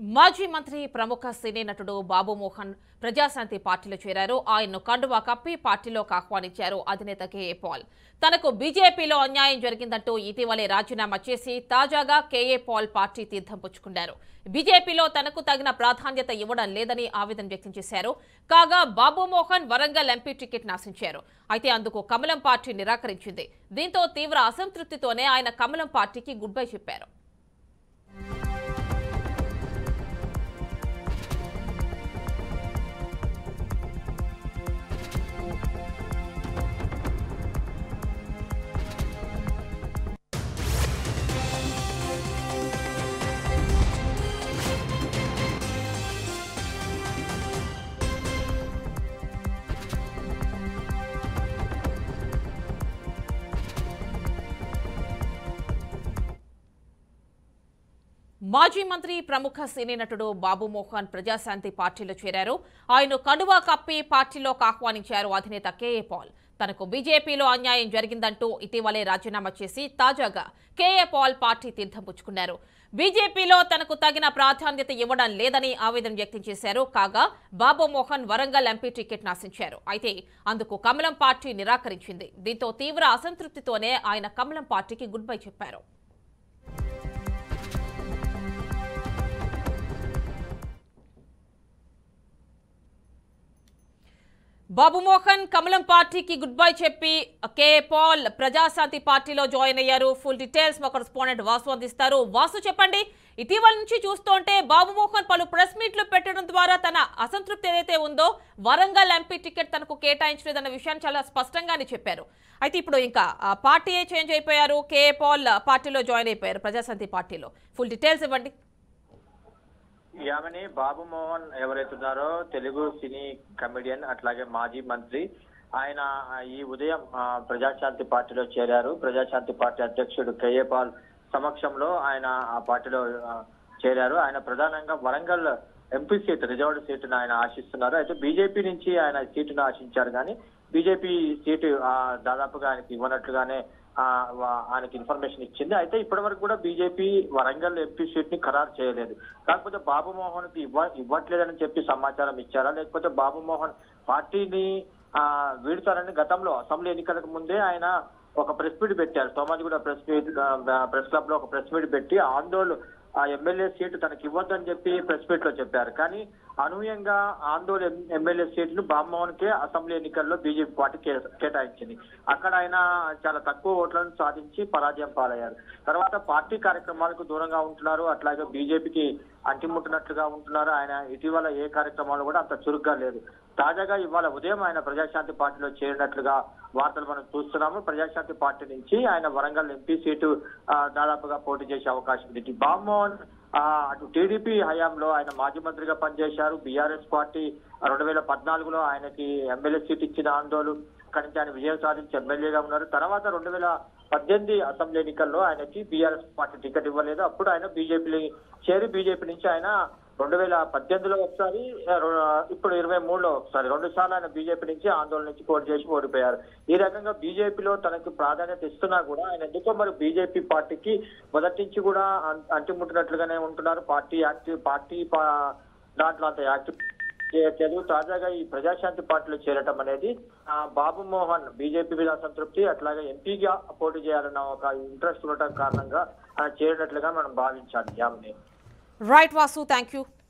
మాజీ మంత్రి ప్రముఖ సినీ నటుడు బాబు మోహన్ ప్రజాశాంతి పార్టీలో చేరారు ఆయన్ను కండువా కప్పి పార్టీలోకి ఆహ్వానించారు అధినేత కేఏ పాల్ తనకు బీజేపీలో అన్యాయం జరిగిందంటూ ఇటీవలే రాజీనామా చేసి తాజాగా కేఏ పాల్ పార్టీ తీర్థం పుచ్చుకున్నారు బీజేపీలో తనకు తగిన ప్రాధాన్యత ఇవ్వడం లేదని ఆవేదన వ్యక్తం చేశారు కాగా బాబు మోహన్ వరంగల్ ఎంపీ టికెట్ నాశించారు అయితే అందుకు కమలం పార్టీ నిరాకరించింది దీంతో తీవ్ర అసంతృప్తితోనే ఆయన కమలం పార్టీకి గుడ్ బై చెప్పారు మాజీ మంత్రి ప్రముఖ సినీ నటుడు బాబు మోహన్ ప్రజాశాంతి పార్టీలో చేరారు ఆయన కండువా కప్పి పార్టీలోకి ఆహ్వానించారు అధినేత కేఏ పాల్ తనకు బీజేపీలో అన్యాయం జరిగిందంటూ ఇటీవలే రాజీనామా చేసి తాజాగా కేఏ పాల్ పార్టీ తీర్థం పుచ్చుకున్నారు బీజేపీలో తనకు తగిన ప్రాధాన్యత ఇవ్వడం లేదని ఆవేదన వ్యక్తం చేశారు కాగా బాబు మోహన్ వరంగల్ ఎంపీ టికెట్ నాశించారు అయితే అందుకు కమలం పార్టీ నిరాకరించింది దీంతో తీవ్ర అసంతృప్తితోనే ఆయన కమలం పార్టీకి గుడ్ బై చెప్పారు బాబు మోహన్ కమలం పార్టీకి గుడ్ బై చెప్పి కే పాల్ ప్రజాశాంతి పార్టీలో జాయిన్ అయ్యారు ఫుల్ డీటెయిల్స్ మా కరెస్పాండెంట్ వాసు అందిస్తారు వాసు చెప్పండి ఇటీవల నుంచి చూస్తుంటే బాబు మోహన్ పలు ప్రెస్ మీట్లు పెట్టడం ద్వారా తన అసంతృప్తి ఏదైతే ఉందో వరంగల్ ఎంపీ టికెట్ తనకు కేటాయించలేదన్న విషయాన్ని చాలా స్పష్టంగానే చెప్పారు అయితే ఇప్పుడు ఇంకా ఆ, పార్టీయే చేంజ్ అయిపోయారు కే పాల్ పార్టీలో జాయిన్ అయిపోయారు ప్రజాశాంతి పార్టీలో ఫుల్ డీటెయిల్స్ ఇవ్వండి యామని బాబు మోహన్ ఎవరైతే ఉన్నారో తెలుగు సినీ కమెడియన్ అట్లాగే మాజీ మంత్రి ఆయన ఆ, ఈ ఉదయం ఆ, ప్రజాశాంతి పార్టీలో చేరారు ప్రజాశాంతి పార్టీ అధ్యక్షుడు కేఏ పాల్ సమక్షంలో ఆయన ఆ పార్టీలో ఆ, చేరారు ఆయన ప్రధానంగా వరంగల్ ఎంపీ సీట్ రిజర్వ్డ్ సీటును ఆయన ఆశిస్తున్నారు అయితే బీజేపీ నుంచి ఆయన సీటును ఆశించారు కానీ బీజేపీ సీటు ఆ, దాదాపుగా ఆయనకి ఇవ్వనట్లుగానే ఆ, వా- ఆయనకి ఇన్ఫర్మేషన్ ఇచ్చింది అయితే ఇప్పటి వరకు కూడా బీజేపీ వరంగల్ ఎంపీ సీట్ ని ఖరారు చేయలేదు కాకపోతే బాబు మోహన్ కి ఇవ్వ ఇవ్వట్లేదని చెప్పి సమాచారం ఇచ్చారా లేకపోతే బాబు మోహన్ పార్టీని ఆ వీడుతారని గతంలో అసెంబ్లీ ఎన్నికలకు ముందే ఆయన ఒక ప్రెస్ మీట్ పెట్టారు Somajiguda press meet press club లో ఒక ప్రెస్ మీట్ పెట్టి ఆందోళన ఆ ఎమ్మెల్యే సీటు తనకి ఇవ్వద్దని చెప్పి ప్రెస్ మీట్ లో చెప్పారు కానీ అనూహ్యంగా ఆందోళన ఎమ్మెల్యే సీటును బామ్మోహన్ కే అసెంబ్లీ ఎన్నికల్లో బీజేపీ పార్టీ కే- కేటాయించింది అక్కడ ఆయన చాలా తక్కువ ఓట్లను సాధించి పరాజయం పాలయ్యారు తర్వాత పార్టీ కార్యక్రమాలకు దూరంగా ఉంటున్నారు అట్లాగే బీజేపీకి అంటిముట్టినట్లుగా ఉంటున్నారు ఆయన ఇటీవల ఏ కార్యక్రమాలు కూడా అంత చురుగ్గా లేదు తాజాగా ఇవాళ ఉదయం ఆయన ప్రజాశాంతి పార్టీలో చేరినట్లుగా వార్తలు మనం చూస్తున్నాము ప్రజాశాంతి పార్టీ నుంచి ఆయన వరంగల్ ఎంపీ సీటు ఆ, దాదాపుగా పోటీ చేసే అవకాశం ఉంది ఇటు బామ్మోహన్ ఆ, అటు టీడీపీ హయాంలో ఆయన మాజీ మంత్రిగా పనిచేశారు బీఆర్ఎస్ పార్టీ రెండు వేల పద్నాలుగులో ఆయనకి ఎమ్మెల్యే సీట్ ఇచ్చిన ఆందోళన అక్కడి నుంచి ఆయన విజయం సాధించి ఎమ్మెల్యేగా ఉన్నారు తర్వాత రెండు వేల పద్దెనిమిది అసెంబ్లీ ఎన్నికల్లో ఆయనకి బీఆర్ఎస్ పార్టీ టికెట్ ఇవ్వలేదు అప్పుడు ఆయన బీజేపీ చేరి బీజేపీ నుంచి ఆయన రెండు వేల పద్దెనిమిదిలో ఒకసారి ఆ, రొ- ఇప్పుడు ఇరవై మూడులో ఒకసారి రెండు సార్లు ఆయన బీజేపీ నుంచి ఆందోళన నుంచి పోటీ చేసి ఓడిపోయారు ఈ రకంగా బీజేపీలో తనకు ప్రాధాన్యత ఇస్తున్నా కూడా ఆయన ఎందుకో మరి బీజేపీ పార్టీకి మొదటి నుంచి కూడా అం- అంటిముట్టినట్లుగానే ఉంటున్నారు పార్టీ యాక్టివ్ పార్టీ పా- దాంట్లో అంత యాక్టివ్ చేయట్లేదు తాజాగా ఈ ప్రజాశాంతి పార్టీలో చేరటం అనేది ఆ, బాబు మోహన్ బీజేపీ మీద అసంతృప్తి అట్లాగే ఎంపీగా పోటీ చేయాలన్న ఒక ఇంట్రెస్ట్ ఉండటం కారణంగా ఆయన చేరినట్లుగా మనం భావించాలి Yamini right Vasu thank you